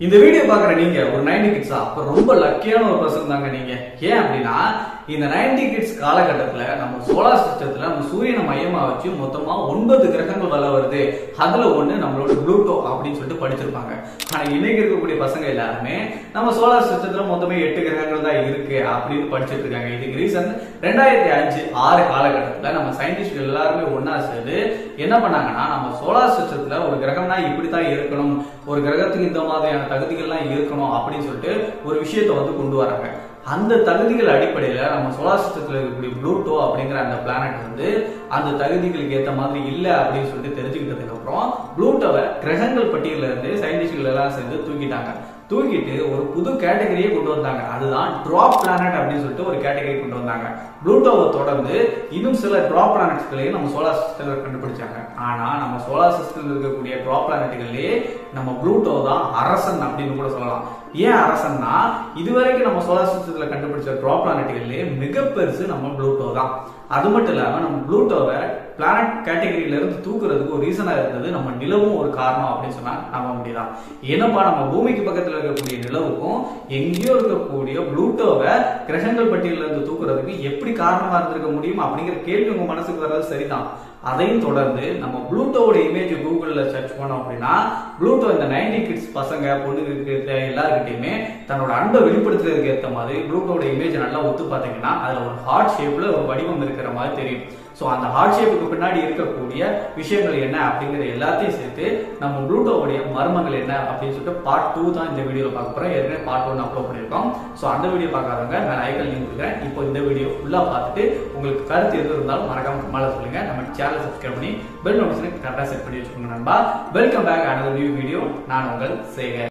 இந்த வீடியோ பாக்குற நீங்க ஒரு நைன்டி கிட்ஸா அப்ப ரொம்ப லக்கியான ஒரு பர்சன் தாங்க நீங்க ஏன் அப்படின்னா இந்த நைன்டி கிட்ஸ் காலகட்டத்துல நம்ம சோலார் சிஸ்டத்துல நம்ம சூரியனை மையமா வச்சு மொத்தமா ஒன்பது கிரகங்கள் வள வருது அதுல ஒண்ணு நம்மளோட ப்ளூட்டோ அப்படின்னு சொல்லிட்டு படிச்சிருப்பாங்க ஆனா இன்னைக்கு இருக்கக்கூடிய பசங்க எல்லாருமே நம்ம சோலார் சிஸ்டத்துல மொத்தமே எட்டு கிரகங்கள் தான் இருக்கு அப்படின்னு படிச்சிட்டு இருக்காங்க இதுக்கு ரீசன் ரெண்டாயிரத்தி அஞ்சு ஆறு காலகட்டத்துல நம்ம சயின்டிஸ்ட் எல்லாருமே ஒன்னா சேர்ந்து என்ன பண்ணாங்கன்னா நம்ம சோலார் சிஸ்டத்துல ஒரு கிரகம்னா இப்படித்தான் இருக்கணும் ஒரு கிரகத்துக்கு இந்த மாதிரியான தகுதிகள்லாம் இருக்கணும் அப்படின்னு சொல்லிட்டு ஒரு விஷயத்தை வந்து கொண்டு வராங்க அந்த தகுதிகள் அடிப்படையில நம்ம சோலார் சிஸ்டத்துல இருக்கக்கூடிய ப்ளூட்டோ அப்படிங்கிற அந்த பிளானட் வந்து அந்த தகுதிகளுக்கு ஏத்த மாதிரி இல்ல அப்படின்னு சொல்லிட்டு தெரிஞ்சுக்கிட்டதுக்கு அப்புறம் ப்ளூட்டோவை கிரகங்கள் பட்டியல இருந்து சயின்டிஸ்ட்கள் எல்லாம் சேர்ந்து தூக்கிட்டாங்க தூக்கிட்டு ஒரு புது கேட்டகரியே கொண்டு வந்தாங்க அதுதான் டிராப் பிளானட் அப்படின்னு சொல்லிட்டு ஒரு கேட்டகரி கொண்டு வந்தாங்க ப்ளூட்டோவை தொடர்ந்து இன்னும் சில டிராப் பிளானட்ஸ்களையும் நம்ம சோலார் சிஸ்டம்ல கண்டுபிடிச்சாங்க ஆனா நம்ம சோலார் சிஸ்டம்ல இருக்கக்கூடிய டிராப் பிளானட்டுகளே நம்ம ப்ளூட்டோ தான் அரசன் அப்படின்னு கூட சொல்லலாம் ஏன் அரசன்னா இதுவரைக்கும் நம்ம சோலார் சிஸ்டத்துல கண்டுபிடிச்ச டிராப் பிளானட்டுகள்லயே மிக பெருசு நம்ம ப்ளூட்டோ தான் அது மட்டும் இல்லாம நம்ம ப்ளூட்டோவை பிளானட் கேட்டகரியில இருந்து தூக்குறதுக்கு ஒரு ரீசனா இருந்தது நம்ம நிலவும் ஒரு காரணம் அப்படின்னு சொன்னா நம்ப முடியலாம் என்னப்பா நம்ம பூமிக்கு பக்கத்துல இருக்கக்கூடிய நிலவுக்கும் எங்கேயோ இருக்கக்கூடிய ப்ளூட்டோவை கிரகங்கள் பட்டியல இருந்து தூக்குறதுக்கு எப்படி காரணமா இருந்திருக்க முடியும் அப்படிங்கிற கேள்வி உங்க மனசுக்கு வர்றது சரிதான் அதையும் தொடர்ந்து நம்ம ப்ளூட்டோவோட இமேஜ் கூகுள்ல சர்ச் பண்ணோம் அப்படின்னா ப்ளூட்டோ இந்த நைன்டி கிட்ஸ் பசங்க பொண்ணுங்களுக்கு எல்லாருக்கிட்டையுமே தன்னோட அன்பை வெளிப்படுத்துறதுக்கு ஏற்ற மாதிரி ப்ளூட்டோட இமேஜ் நல்லா ஒத்து பார்த்தீங்கன்னா அதுல ஒரு ஹார்ட் ஷேப்ல ஒரு வடிவம் இருக்கிற மாதிரி தெரியும் ஸோ அந்த ஹார்ட் ஷேப்புக்கு பின்னாடி இருக்கக்கூடிய விஷயங்கள் என்ன அப்படிங்கிற எல்லாத்தையும் சேர்த்து நம்ம ப்ளூட்டோவுடைய மர்மங்கள் என்ன அப்படின்னு சொல்லிட்டு பார்ட் டூ தான் இந்த வீடியோவில் பார்க்க போகிறோம் ஏற்கனவே பார்ட் ஒன் அப்லோட் பண்ணியிருக்கோம் ஸோ அந்த வீடியோ பார்க்காதவங்க நான் ஐக்கல் லிங்க் கொடுக்குறேன் இப்போ இந்த வீடியோ ஃபுல்லாக பார்த்துட்டு உங்களுக்கு கருத்து எது இருந்தாலும் மறக்காம மேலே சொல்லுங்க நம்ம சேனல் சப்ஸ்கிரைப் பண்ணி பெல் நோட்டிஃபிகேஷன் கரெக்டாக செட் பண்ணி வச்சுக்கோங்க நண்பா welcome back another new video நான் உங்கள் சேகர்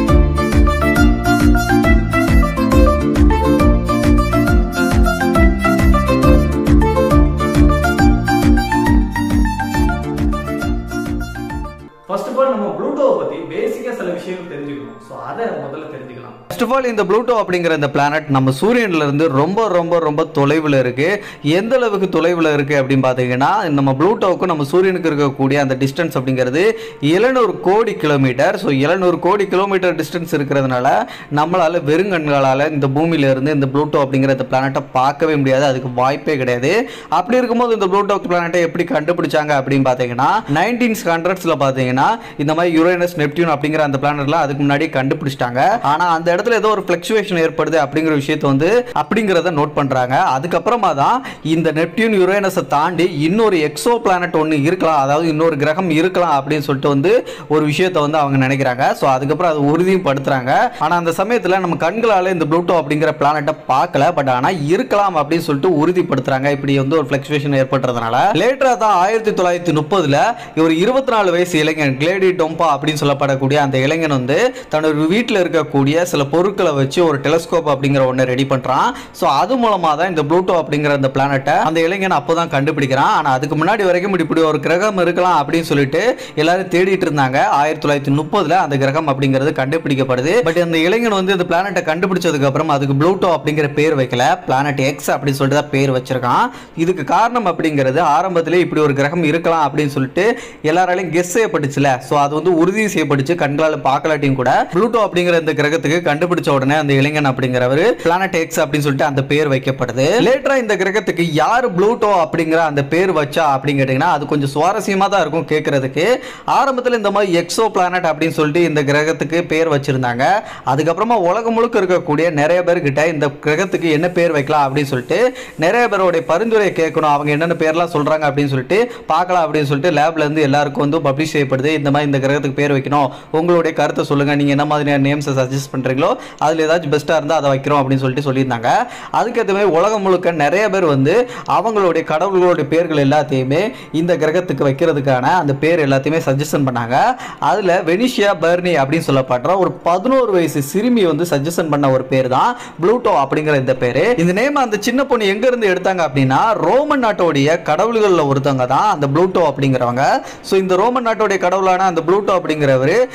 ஃபர்ஸ்ட் ஆஃப் ஆல் நம்ம ப்ளூட்டோவை பத்தி பேசிக்கா சில விஷயங்கள் தெரிஞ்சுக்கணும் ஸோ அதை முதல்ல தெரிஞ்சுக்கலாம் ஃபர்ஸ்ட் ஆஃப் ஆல் இந்த ப்ளூட்டோ அப்படிங்கிற இந்த பிளானட் நம்ம சூரியன்ல இருந்து ரொம்ப ரொம்ப ரொம்ப தொலைவில் இருக்கு எந்த அளவுக்கு தொலைவில் இருக்கு அப்படின்னு பார்த்தீங்கன்னா நம்ம ப்ளூட்டோவுக்கும் நம்ம சூரியனுக்கு இருக்கக்கூடிய அந்த டிஸ்டன்ஸ் அப்படிங்கிறது எழுநூறு கோடி கிலோமீட்டர் ஸோ எழுநூறு கோடி கிலோமீட்டர் டிஸ்டன்ஸ் இருக்கிறதுனால நம்மளால வெறுங்கண்களால் இந்த பூமியில இருந்து இந்த ப்ளூட்டோ அப்படிங்கிற இந்த பிளானட்டை பார்க்கவே முடியாது அதுக்கு வாய்ப்பே கிடையாது அப்படி இருக்கும்போது இந்த ப்ளூட்டோ பிளானட்டை எப்படி கண்டுபிடிச்சாங்க அப்படின்னு பார்த்தீங்கன்னா நைன்டீன் ஹண்ட்ரட்ஸில் பார்த்தீங்கன்னா இந்த மாதிரி யுரேனஸ் நெப்டியூன் அப்படிங்கிற அந்த பிளானட்லாம் அதுக்கு முன்னாடி கண்டுபிடிச்சிட்டாங்க ஆனால் அந்த இடத்துல ஏதோ ஒரு ஃபிளக்சுவேஷன் ஏற்படுது அப்படிங்கிற விஷயத்தை வந்து அப்படிங்கிறத நோட் பண்றாங்க அதுக்கப்புறமா தான் இந்த நெப்டியூன் யுரேனஸை தாண்டி இன்னொரு எக்ஸோ பிளானட் ஒன்று இருக்கலாம் அதாவது இன்னொரு கிரகம் இருக்கலாம் அப்படின்னு சொல்லிட்டு வந்து ஒரு விஷயத்தை வந்து அவங்க நினைக்கிறாங்க ஸோ அதுக்கப்புறம் அதை உறுதியும் படுத்துறாங்க ஆனால் அந்த சமயத்தில் நம்ம கண்களால் இந்த ப்ளூட்டோ அப்படிங்கிற பிளானட்டை பார்க்கல பட் ஆனால் இருக்கலாம் அப்படின்னு சொல்லிட்டு உறுதிப்படுத்துறாங்க இப்படி வந்து ஒரு ஃபிளக்சுவேஷன் ஏற்படுறதுனால லேட்டரா தான் ஆயிரத்தி தொள்ளாயிரத்தி முப்பதுல ஒரு இருபத்தி நாலு வயசு இளைஞன் கிளேடி டொம்பா அப்படின்னு சொல்லப்படக்கூடிய அந்த இளைஞன் வந்து தன்னோட வீட்டில் இருக்கக்கூடிய சில பொருட்களை வச்சு ஒரு டெலஸ்கோப் அப்படிங்கிற ஒன்று ரெடி பண்ணுறான் ஸோ அது மூலமாக தான் இந்த ப்ளூட்டோ அப்படிங்கிற அந்த பிளானட்டை அந்த இளைஞன் அப்போ தான் கண்டுபிடிக்கிறான் ஆனால் அதுக்கு முன்னாடி வரைக்கும் இப்படி ஒரு கிரகம் இருக்கலாம் அப்படின்னு சொல்லிட்டு எல்லாரும் தேடிட்டு இருந்தாங்க ஆயிரத்தி தொள்ளாயிரத்தி முப்பதுல அந்த கிரகம் அப்படிங்கிறது கண்டுபிடிக்கப்படுது பட் அந்த இளைஞன் வந்து இந்த பிளானட்டை கண்டுபிடிச்சதுக்கு அப்புறம் அதுக்கு ப்ளூட்டோ அப்படிங்கிற பேர் வைக்கல பிளானட் எக்ஸ் அப்படின்னு சொல்லிட்டு தான் பேர் வச்சிருக்கான் இதுக்கு காரணம் அப்படிங்கிறது ஆரம்பத்திலே இப்படி ஒரு கிரகம் இருக்கலாம் அப்படின்னு சொல்லிட்டு எல்லாராலையும் கெஸ் செய்யப்பட்டுச்சுல ஸோ அது வந்து உறுதி செய்யப்பட்டுச்சு கண்களால் பார்க்கலாட்டியும் கூட ப்ளூட்டோ அப்படிங்கிற இந்த கிரகத்துக்கு கண்டுபிடிச்ச உடனே அந்த இளைஞன் அப்படிங்கிறவர் பிளானட் எக்ஸ் அப்படின்னு சொல்லிட்டு அந்த பேர் வைக்கப்படுது லேட்டரா இந்த கிரகத்துக்கு யார் ப்ளூட்டோ அப்படிங்கிற அந்த பேர் வச்சா அப்படின்னு கேட்டிங்கன்னா அது கொஞ்சம் சுவாரஸ்யமாக தான் இருக்கும் கேட்கறதுக்கு ஆரம்பத்தில் இந்த மாதிரி எக்ஸோ பிளானட் அப்படின்னு சொல்லிட்டு இந்த கிரகத்துக்கு பேர் வச்சிருந்தாங்க அதுக்கப்புறமா உலகம் முழுக்க இருக்கக்கூடிய நிறைய பேர்கிட்ட இந்த கிரகத்துக்கு என்ன பேர் வைக்கலாம் அப்படின்னு சொல்லிட்டு நிறைய பேருடைய பரிந்துரையை கேட்கணும் அவங்க என்னென்ன பேர்லாம் சொல்றாங்க அப்படின்னு சொல்லிட்டு பார்க்கலாம் அப்படின்னு சொல்லிட்டு லேப்ல இருந்து எல்லாருக்கும் வந்து பப்ளிஷ் செய்யப்படுது இந்த மாதிரி இந்த கிரகத்துக்கு பேர் வைக்கணும் உங்களுடைய கருத்தை சொல்லுங்க நீங்க என்ன மாதிரியான நேம்ஸை சஜஸ்ட் பண்றீங்களோ அதுல ஏதாச்சும் பெஸ்ட்டாக இருந்தால் அதை வைக்கிறோம் அப்படின்னு சொல்லிட்டு சொல்லியிருந்தாங்க அதுக்கேற்ற மாதிரி உலகம் முழுக்க நிறைய பேர் வந்து அவங்களுடைய கடவுள்களுடைய பேர்கள் எல்லாத்தையுமே இந்த கிரகத்துக்கு வைக்கிறதுக்கான அந்த பேர் எல்லாத்தையுமே சஜஷன் பண்ணாங்க அதில் வெனிஷியா பர்னி அப்படின்னு சொல்லப்படுற ஒரு பதினோரு வயசு சிறுமி வந்து சஜஷன் பண்ண ஒரு பேர் தான் ப்ளூட்டோ அப்படிங்கிற இந்த பேர் இந்த நேம் அந்த சின்ன பொண்ணு எங்க இருந்து எடுத்தாங்க அப்படின்னா ரோமன் நாட்டோடைய கடவுள்களில் ஒருத்தவங்க தான் அந்த ப்ளூட்டோ அப்படிங்கிறவங்க ஸோ இந்த ரோமன் நாட்டோடைய கடவுளான அந்த ப்ளூட்டோ அப்படிங்கிறவர் நரக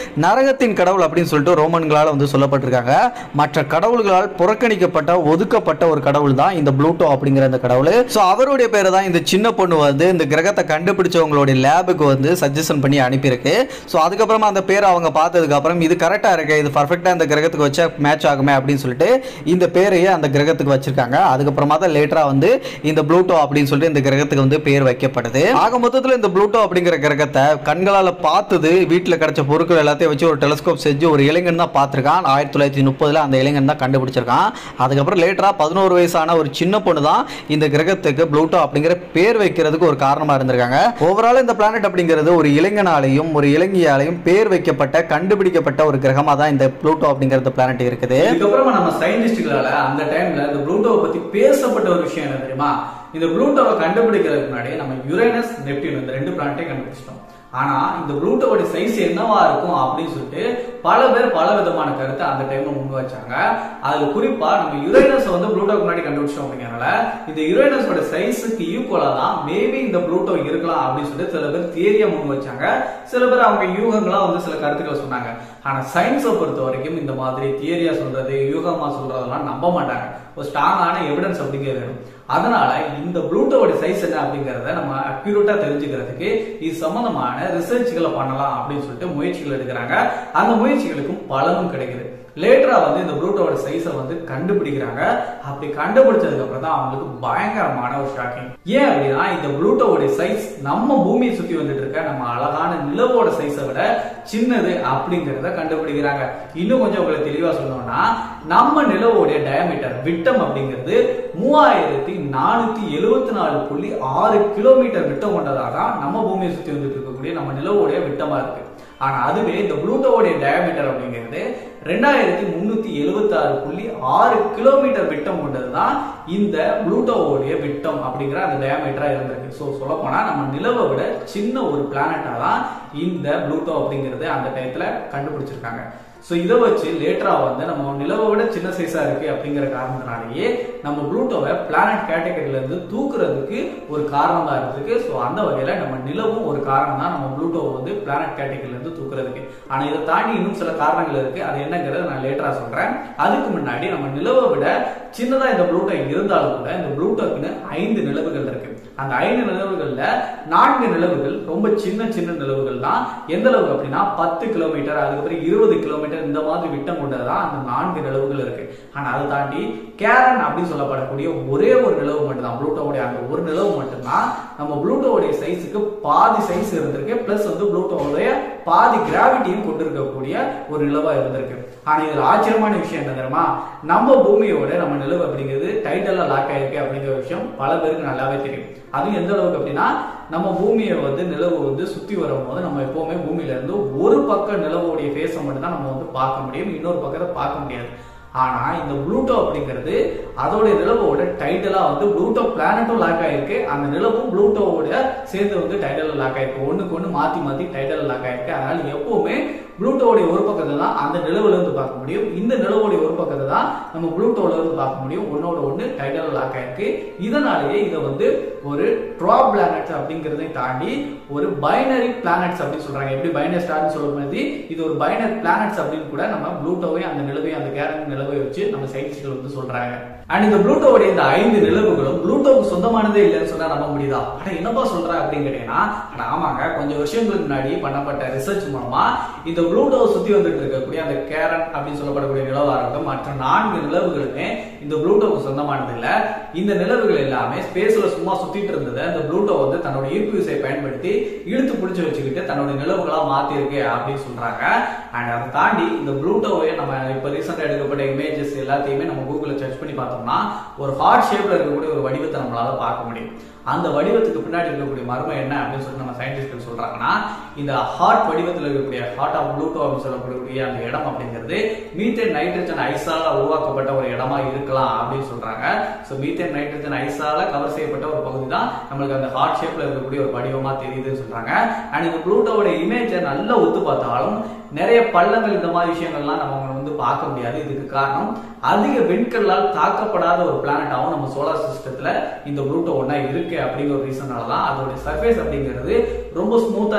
கலகத்தின் கடவுள் அப்படின்னு சொல்லிட்டு ரோமன்களால் வந்து சொல்லப்பட்டிருக்காங்க மற்ற கடவுள்களால் புறக்கணிக்கப்பட்ட ஒதுக்கப்பட்ட ஒரு கடவுள் தான் இந்த ப்ளூட்டோ அப்படிங்கிற அந்த கடவுள் ஸோ அவருடைய பேரை தான் இந்த சின்ன பொண்ணு வந்து இந்த கிரகத்தை கண்டுபிடிச்சவங்களுடைய லேபுக்கு வந்து சஜஷன் பண்ணி அனுப்பியிருக்கு ஸோ அதுக்கப்புறமா அந்த பேரை அவங்க பார்த்ததுக்கு அப்புறம் இது கரெக்டாக இருக்கு இது பர்ஃபெக்டாக இந்த கிரகத்துக்கு வச்சா மேட்ச் ஆகுமே அப்படின்னு சொல்லிட்டு இந்த பேரையே அந்த கிரகத்துக்கு வச்சிருக்காங்க அதுக்கப்புறமா தான் லேட்டராக வந்து இந்த ப்ளூட்டோ அப்படின்னு சொல்லிட்டு இந்த கிரகத்துக்கு வந்து பேர் வைக்கப்படுது ஆக மொத்தத்தில் இந்த ப்ளூட்டோ அப்படிங்கிற கிரகத்தை கண்களால் பார்த்தது வீட்டில் கிடைச்ச பொருட்கள் எல்லாத்தையும் வச்சு ஒரு டெலஸ்கோப் செஞ்சு ஒரு இளைஞன் தான் பார்த்துருக்கான் ஆயிரத்தி தொள்ளாயிரத்தி முப்பதில் அந்த இளைஞன் தான் கண்டுபிடிச்சிருக்கான் அதுக்கப்புறம் லேட்டராக பதினோரு வயசான ஒரு சின்ன பொண்ணு தான் இந்த கிரகத்துக்கு ப்ளூட்டோ அப்படிங்கிற பேர் வைக்கிறதுக்கு ஒரு காரணமாக இருந்திருக்காங்க ஓவரால் இந்த பிளானட் அப்படிங்கிறது ஒரு இளைஞனாலையும் ஒரு இளைஞியாலையும் பேர் வைக்கப்பட்ட கண்டுபிடிக்கப்பட்ட ஒரு கிரகமாக தான் இந்த ப்ளூட்டோ அப்படிங்கிற பிளானட் இருக்குது இதுக்கப்புறமா நம்ம சயின்டிஸ்டுகளால அந்த டைம்ல இந்த ப்ளூட்டோவை பத்தி பேசப்பட்ட ஒரு விஷயம் என்ன தெரியுமா இந்த ப்ளூட்டோவை கண்டுபிடிக்கிறதுக்கு முன்னாடி நம்ம யுரேனஸ் நெப்டியூன் இந்த ரெண்டு பிளானட்டையும் கண்டுபிடிச்சிட்டோம் ஆனா இந்த ப்ளூட்டோவோட சைஸ் என்னவா இருக்கும் அப்படின்னு சொல்லிட்டு பல பேர் பல விதமான கருத்தை அந்த டைம்ல முன் வச்சாங்க அதுல குறிப்பா நம்ம யுரேனஸ் வந்து ப்ளூட்டோக்கு முன்னாடி கண்டுபிடிச்சோம் அப்படிங்கறனால இந்த யுரேனஸோட சைஸுக்கு ஈக்குவலா தான் மேபி இந்த ப்ளூட்டோ இருக்கலாம் அப்படின்னு சொல்லிட்டு சில பேர் தியரியா முன் வச்சாங்க சில பேர் அவங்க யூகங்களா வந்து சில கருத்துக்களை சொன்னாங்க ஆனா சயின்ஸை பொறுத்த வரைக்கும் இந்த மாதிரி தியரியா சொல்றது யூகமா சொல்றதெல்லாம் நம்ப மாட்டாங்க ஒரு ஸ்ட்ராங்கான எவிடன்ஸ் அப்படிங்கிறது வேணும் அதனால இந்த ப்ளூட்டோட சைஸ் என்ன அப்படிங்கறத நம்ம அக்யூரேட்டா தெரிஞ்சுக்கிறதுக்கு இது சம்பந்தமான ரிசர்ச்களை பண்ணலாம் அப்படின்னு சொல்லிட்டு முயற்சிகள் எடுக்கிறாங்க அந்த முயற்சிகளுக்கும் பலனும் கிடைக்குது லேட்டரா வந்து இந்த ப்ளூட்டோட சைஸை வந்து கண்டுபிடிக்கிறாங்க அப்படி கண்டுபிடிச்சதுக்கு அப்புறம் தான் அவங்களுக்கு பயங்கரமான ஒரு ஷாக்கிங் ஏன் அப்படின்னா இந்த ப்ளூட்டோட சைஸ் நம்ம பூமியை சுத்தி வந்துட்டு இருக்க நம்ம அழகான நிலவோட சைஸை விட சின்னது அப்படிங்கறத கண்டுபிடிக்கிறாங்க இன்னும் கொஞ்சம் உங்களுக்கு தெளிவா சொல்லணும்னா நம்ம நிலவோடைய டயமீட்டர் விட்டம் அப்படிங்கிறது மூவாயிரத்தி நானூத்தி எழுவத்தி நாலு புள்ளி ஆறு கிலோமீட்டர் விட்டம் கொண்டதாக தான் நம்ம பூமியை சுத்தி வந்துட்டு இருக்கக்கூடிய நம்ம நிலவோடைய விட்டமா இருக்கு ஆனா அதுவே இந்த ப்ளூட்டோவுடைய டயமீட்டர் அப்படிங்கிறது ரெண்டாயிரத்தி முன்னூத்தி எழுபத்தி ஆறு புள்ளி ஆறு கிலோமீட்டர் விட்டம் கொண்டது தான் இந்த ப்ளூட்டோவுடைய விட்டம் அப்படிங்கிற அந்த டயமீட்டரா இருந்திருக்கு ஸோ சொல்ல போனா நம்ம நிலவை விட சின்ன ஒரு பிளானட்டா தான் இந்த ப்ளூட்டோ அப்படிங்கிறது அந்த டயத்துல கண்டுபிடிச்சிருக்காங்க ஸோ இதை வச்சு லேட்டரா வந்து நம்ம நிலவை விட சின்ன சைஸா இருக்கு அப்படிங்கிற காரணத்தினாலேயே நம்ம ப்ளூட்டோவை பிளானட் கேட்டகரியில இருந்து தூக்குறதுக்கு ஒரு காரணமா இருந்திருக்கு ஸோ அந்த வகையில நம்ம நிலவும் ஒரு காரணம் தான் நம்ம ப்ளூட்டோவை வந்து பிளானட் கேட்டகரியில இருந்து தூக்குறதுக்கு ஆனா இதை தாண்டி இன்னும் சில காரணங்கள் இருக்கு அது என்னங்கிறத நான் லேட்டரா சொல்றேன் அதுக்கு முன்னாடி நம்ம நிலவை விட சின்னதா இந்த ப்ளூட்டோ இருந்தாலும் கூட இந்த ப்ளூட்டோக்குன்னு ஐந்து நிலவுகள் இருக்கு அந்த ஐந்து நிலவுகள்ல நான்கு நிலவுகள் ரொம்ப சின்ன சின்ன நிலவுகள் தான் எந்த அளவுக்கு அப்படின்னா பத்து கிலோமீட்டர் அதுக்கப்புறம் இருபது கிலோமீட்டர் இந்த மாதிரி விட்டம் கொண்டதான் அந்த நான்கு நிலவுகள் இருக்கு ஆனா அதை தாண்டி கேரன் அப்படின்னு சொல்லப்படக்கூடிய ஒரே ஒரு நிலவு மட்டும்தான் ப்ளூட்டோவுடைய அந்த ஒரு நிலவு மட்டும்தான் நம்ம ப்ளூட்டோவுடைய சைஸுக்கு பாதி சைஸ் இருந்திருக்கு பிளஸ் வந்து ப்ளூட்டோவுடைய பாதி கிராவிட்டியும் கொண்டு இருக்கக்கூடிய ஒரு நிலவா இருந்திருக்கு ஆனா இதுல ஆச்சரியமான விஷயம் என்ன தெரியுமா நம்ம பூமியோட நம்ம நிலவு அப்படிங்கிறது டைட்டல்ல லாக் ஆயிருக்கு அப்படிங்கிற விஷயம் பல பேருக்கு நல்லாவே தெரியும் அதுவும் எந்த அளவுக்கு அப்படின்னா நம்ம பூமியை வந்து நிலவு வந்து சுத்தி வரும்போது நம்ம எப்பவுமே பூமியில இருந்து ஒரு பக்கம் நிலவுடைய ஃபேஸை மட்டும் தான் நம்ம வந்து பார்க்க முடியும் இன்னொரு பக்கத்தை பார்க்க முடியாது ஆனா இந்த ப்ளூட்டோ அப்படிங்கிறது அதோட நிலவோட டைட்டலா வந்து ப்ளூட்டோ பிளானட்டும் லாக் ஆயிருக்கு அந்த நிலவும் ப்ளூட்டோவோட சேர்ந்து வந்து டைட்டல் லாக் ஆயிருக்கு ஒண்ணுக்கு ஒண்ணு மாத்தி மாத்தி டைட்டல் லாக் ஆயிருக்கு அதனால எப்பவுமே ப்ளூட்டோடைய ஒரு பக்கத்தை தான் அந்த நிலவுல இருந்து பார்க்க முடியும் இந்த நிலவுடைய ஒரு பக்கத்தை தான் நம்ம ப்ளூட்டோல இருந்து பார்க்க முடியும் ஒன்னோட ஒண்ணு டைட்டல் லாக் ஆயிருக்கு இதனாலேயே இதை வந்து ஒரு ட்ரா பிளானட்ஸ் அப்படிங்கறதை தாண்டி ஒரு பைனரி பிளானட்ஸ் அப்படின்னு சொல்றாங்க எப்படி பைனரி ஸ்டார்னு சொல்லும் போது இது ஒரு பைனரி பிளானட்ஸ் அப்படின்னு கூட நம்ம ப்ளூட்டோவையும் அந்த நிலவையும் அந்த கேரன் நிலவை வச்சு நம்ம சயின்டிஸ்ட்கள் வந்து சொல்றாங்க அண்ட் இந்த ப்ளூட்டோவுடைய இந்த ஐந்து நிலவுகளும் ப்ளூட்டோவுக்கு சொந்தமானதே இல்லைன்னு சொன்னா நம்ப முடியுதா ஆனா என்னப்பா சொல்ற அப்படின்னு கேட்டீங்கன்னா ஆனா ஆமாங்க கொஞ்சம் வருஷங்களுக்கு முன்னாடி பண்ணப்பட்ட ரிசர்ச் மூலமா இந்த ப்ளூட்டோவை சுத்தி வந்துட்டு இருக்கக்கூடிய அந்த கேரன் அப்படின்னு சொல்லப்படக்கூடிய நிலவா இருக்கட்டும் மற்ற நான்கு நிலவுகளுமே இந்த ப்ளூட்டோவுக்கு சொந்தமானது இல்ல இந்த நிலவுகள் எல்லாமே ஸ்பேஸ்ல சும்மா சுத்திட்டு இருந்ததை இந்த ப்ளூட்டோ வந்து தன்னோட ஈர்ப்பு விசையை பயன்படுத்தி இழுத்து பிடிச்சு வச்சுக்கிட்டு தன்னோட நிலவுகளா மாத்தி இருக்கு அப்படின்னு சொல்றாங்க அண்ட் அதை தாண்டி இந்த ப்ளூட்டோவை நம்ம இப்ப ரீசெண்டா எடுக்கப்பட்ட இமேஜஸ் எல்லாத்தையுமே நம்ம கூகுள்ல சர்ச் பண்ணி பார்த்தோம்னா ஒரு ஹார்ட் ஷேப்ல இருக்கக்கூடிய ஒரு வடிவத்தை நம்மளால பார்க்க முடியும் அந்த வடிவத்துக்கு பின்னாடி இருக்கக்கூடிய மர்மம் என்ன அப்படின்னு சொல்லி நம்ம சயின்டிஸ்ட்கள் சொல்றாங்கன்னா இந்த ஹார்ட் வடிவத்தில் இருக்கக்கூடிய ஹார்ட் ஆஃப் ப்ளூட்டோ அப்படின்னு சொல்லக்கூடிய அந்த இடம் அப்படிங்கிறது மீத்தேன் நைட்ரஜன் ஐஸால உருவாக்கப்பட்ட ஒரு இடமா இருக்கலாம் அப்படின்னு சொல்றாங்க ஸோ மீத்தேன் நைட்ரஜன் ஐஸால கவர் செய்யப்பட்ட ஒரு பகுதி தான் நம்மளுக்கு அந்த ஹார்ட் ஷேப்ல இருக்கக்கூடிய ஒரு வடிவமா தெரியுதுன்னு சொல்றாங்க அண்ட் இந்த ப்ளூட்டோவோட இமேஜை நல்லா ஒத்து பார்த்தாலும் நிறைய பள்ளங்கள் இந்த மாதிரி விஷயங்கள்லாம் நம்ம வந்து பார்க்க முடியாது இதுக்கு காரணம் அதிக விண்கல்லால் தாக்கப்படாத ஒரு பிளானட்டாவும் நம்ம சோலார் சிஸ்டத்துல இந்த ப்ளூட்டோ ஒன்னா இருக்கு அப்படிங்கிற ஒரு ரீசனால தான் அதோட சர்ஃபேஸ் அப்படிங்கிறது ரொம்ப ஸ்மூத்தா இருக்கிறது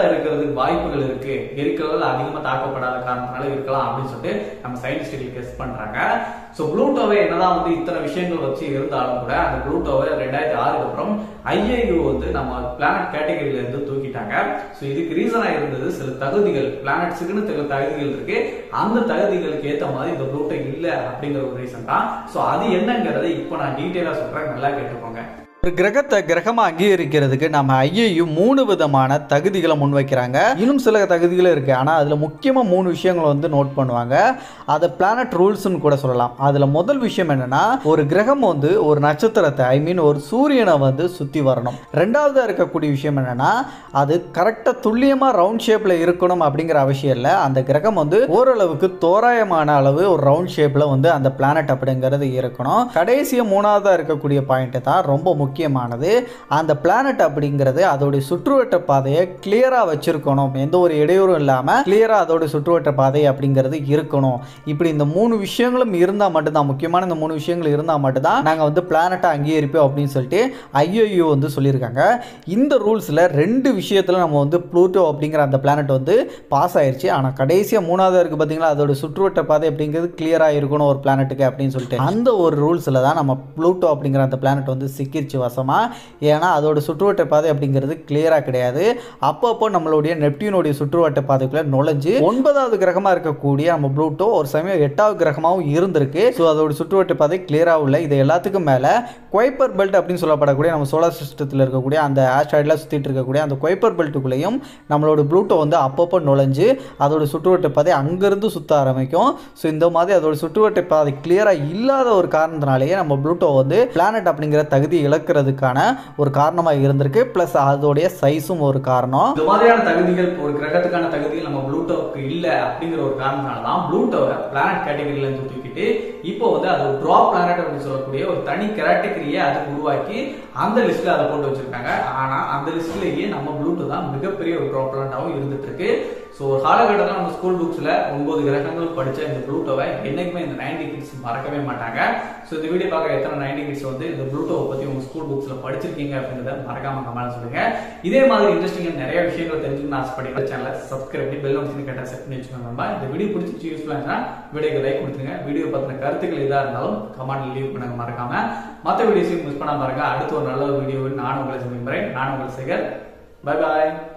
வாய்ப்புகள் இருக்கு எரிக்கல்கள் அதிகமா தாக்கப்படாத காரணத்தினால இருக்கலாம் அப்படின்னு சொல்லிட்டு நம்ம சயின்டிஸ்டுகள் கெஸ் பண்றாங்க ஸோ ப்ளூட்டோவை என்னதான் வந்து இத்தனை விஷயங்கள் வச்சு இருந்தாலும் கூட அந்த ப்ளூட்டோவை ரெண்டாயிரத்தி ஆறுக்கு அப்புறம் ஐஏயு வந்து நம்ம பிளானட் கேட்டகரியில இருந்து தூக்கிட்டாங்க ஸோ இதுக்கு ரீசனா இருந்தது சில தகுதிகள் பிளானட்ஸுக்குன்னு சில தகுதிகள் இருக்கு அந்த தகுதிகளுக்கு ஏத்த மாதிரி இந்த ப்ளூட்டோ இல்ல அப்படிங்கிற ஒரு ரீசன் தான் ஸோ அது என்னங்கிறதை இப்போ நான் டீட்டெயிலா சொல்றேன் நல்லா கேட்டுக்கோங்க ஒரு கிரகத்தை கிரகமா அங்கீகரிக்கிறதுக்கு நம்ம ஐஏயு மூணு விதமான தகுதிகளை முன்வைக்கிறாங்க இன்னும் சில தகுதிகளும் இருக்கு ஆனா அதுல முக்கியமா மூணு விஷயங்களை வந்து நோட் பண்ணுவாங்க அதை பிளானட் ரூல்ஸ்னு கூட சொல்லலாம் அதுல முதல் விஷயம் என்னன்னா ஒரு கிரகம் வந்து ஒரு நட்சத்திரத்தை ஐ மீன் ஒரு சூரியனை வந்து சுத்தி வரணும் ரெண்டாவதா இருக்கக்கூடிய விஷயம் என்னன்னா அது கரெக்டா துல்லியமா ரவுண்ட் ஷேப்ல இருக்கணும் அப்படிங்கிற அவசியம் இல்லை அந்த கிரகம் வந்து ஓரளவுக்கு தோராயமான அளவு ஒரு ரவுண்ட் ஷேப்ல வந்து அந்த பிளானட் அப்படிங்கிறது இருக்கணும் கடைசியா மூணாவதா இருக்கக்கூடிய பாயிண்ட் தான் ரொம்ப முக்கியமானது அந்த பிளானட் அப்படிங்கிறது அதோடைய சுற்றுவட்ட பாதையை கிளியரா வச்சிருக்கணும் எந்த ஒரு இடையூறும் இல்லாம கிளியரா அதோட சுற்றுவட்ட பாதை அப்படிங்கிறது இருக்கணும் இப்படி இந்த மூணு விஷயங்களும் இருந்தால் மட்டும்தான் முக்கியமான இந்த மூணு விஷயங்கள் இருந்தால் மட்டும்தான் நாங்கள் வந்து பிளானட்டை அங்கீகரிப்போம் அப்படின்னு சொல்லிட்டு ஐஓயு வந்து சொல்லியிருக்காங்க இந்த ரூல்ஸில் ரெண்டு விஷயத்தில் நம்ம வந்து ப்ளூட்டோ அப்படிங்கிற அந்த பிளானட் வந்து பாஸ் ஆயிருச்சு ஆனால் கடைசியாக மூணாவது இருக்குது பார்த்தீங்களா அதோட சுற்றுவட்ட பாதை அப்படிங்கிறது கிளியராக இருக்கணும் ஒரு பிளானட்டுக்கு அப்படின்னு சொல்லிட்டு அந்த ஒரு ரூல்ஸில் தான் நம்ம ப்ளூட்டோ அப்படிங்கிற அந்த பிளானட் வந்து சிக்கிருச்சு வசமாக ஏன்னா அதோட சுற்றுவட்ட பாதை அப்படிங்கிறது கிளியராக கிடையாது அப்பப்போ நம்மளுடைய நெப்டியூனுடைய சுற்றுவட்ட பாதைக்குள்ளே நுழைஞ்சு ஒன்பதாவது கிரகமாக இருக்கக்கூடிய நம்ம ப்ளூட்டோ ஒரு சமயம் எட்டாவது கிரகமாகவும் இருந்திருக்கு ஸோ அதோட சுற்றுவட்ட பாதை கிளியராக உள்ள இது எல்லாத்துக்கும் மேலே குவைப்பர் பெல்ட் அப்படின்னு சொல்லப்படக்கூடிய நம்ம சோலார் சிஸ்டத்தில் இருக்கக்கூடிய அந்த ஆஸ்ட்ராய்டில் சுற்றிட்டு இருக்கக்கூடிய அந்த குவைப்பர் பெல்ட்டுக்குள்ளேயும் நம்மளோட ப்ளூட்டோ வந்து அப்பப்போ நுழைஞ்சு அதோட சுற்றுவட்ட பாதை அங்கேருந்து சுற்ற ஆரம்பிக்கும் ஸோ இந்த மாதிரி அதோட சுற்றுவட்ட பாதை கிளியராக இல்லாத ஒரு காரணத்தினாலேயே நம்ம ப்ளூட்டோ வந்து பிளானட் அப்படிங்கிற தகுதி இழக்கிறதுக்கான ஒரு காரணமாக இருந்திருக்கு ப்ளஸ் அதோடைய சைஸும் ஒரு காரணம் இந்த மாதிரியான தகுதிகள் ஒரு கிரகத்துக்கான தகுதிகள் நம்ம ப்ளூட்டோவுக்கு இல்ல அப்படிங்கிற ஒரு காரணத்தினால தான் ப்ளூட்டோவை பிளானட் கேட்டகரியில இருந்து தூக்கிட்டு இப்போ வந்து அது ஒரு ட்ராப் பிளானட் அப்படின்னு சொல்லக்கூடிய ஒரு தனி கேட்டகரியை அது உருவாக்கி அந்த லிஸ்ட்ல அதை போட்டு வச்சிருக்காங்க ஆனா அந்த லிஸ்ட்லயே நம்ம ப்ளூட்டோ தான் மிகப்பெரிய ஒரு ட்ராப் பிளானட்டாகவும் இருந்துட்டு இருக்கு ஸோ ஒரு காலகட்டத்தில் நம்ம ஸ்கூல் புக்ஸ்ல ஒன்பது கிரகங்கள் படிச்ச இந்த ப்ளூட்டோவை என்னைக்குமே இந்த நைன்டி கிட்ஸ் மறக்கவே மாட்டாங்க ஸோ இந்த வீடியோ பார்க்குற எத்தனை நைன்டி கிட்ஸ் வந்து இந்த ப்ளூட்டோவை பத்தி உங்க ஸ்கூல் புக்ஸ்ல படிச்சிருக்கீங்க அப்படின்றத மறக்காம கமெண்ட் சொல்லுங்க இதே மாதிரி இன்ட்ரெஸ்டிங் நிறைய விஷயங்கள் தெரிஞ்சுக்கணும்னு ஆசைப்படுற சேனலை சப்ஸ்கிரைப் பண்ணி பெல் நோட்டிஃபிகேஷன் கேட்டால் செட் பண்ணி வச்சுக்கோங்க நண்பா. இந்த வீடியோ பிடிச்சி யூஸ்ஃபுல்லாக இருந்துச்சுன்னா வீடியோக்கு லைக் கொடுத்துருங்க வீடியோ பத்தின கருத்துக்கள் எதா இருந்தாலும் கமெண்ட் லீவ் பண்ணுங்க மறக்காம மற்ற வீடியோஸையும் மிஸ் பண்ணாம பாருங்க அடுத்த ஒரு நல்ல வீடியோவில் நான் உங்களை சந்திக்கிறேன் நான் உங்களை சேகர் பை பாய்